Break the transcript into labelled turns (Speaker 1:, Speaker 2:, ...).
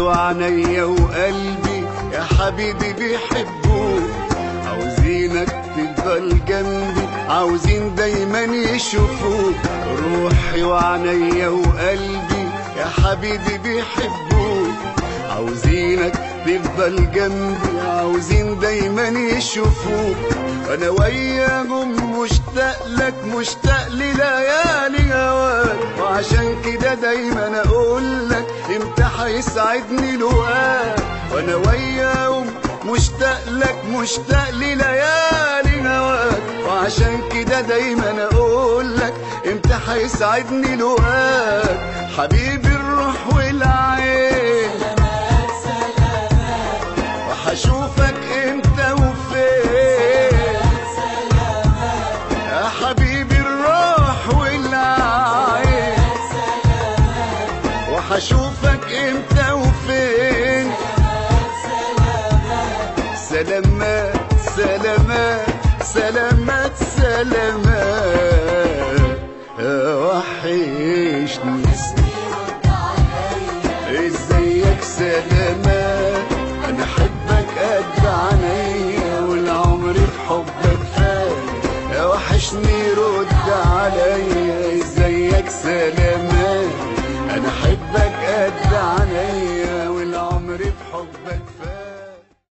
Speaker 1: وعينيا وقلبي يا حبيبي بيحبوك عاوزينك تفضل جنبي عاوزين دايما يشوفوك روحي وعينيا وقلبي يا حبيبي بيحبوك عاوزينك تفضل جنبي عاوزين دايما يشوفوك انا وياهم مشتاق لك مشتاق لليالي هواك وعشان كده دايما اقول لك امتى هيسعدني لقاك وانا وياهم مشتاق لك مشتاق لليالي هواك وعشان كده دايما اقول لك امتى هيسعدني لقاك حبيبي الروح والعين وحشوفك امتى وفين يا حبيبي الروح والعين وحشوفك امتى وفين سلامات سلامات سلامات سلامات وحشني ازيك سلامات انا احبك قد عينيا والعمر في حبك فات وحشني رد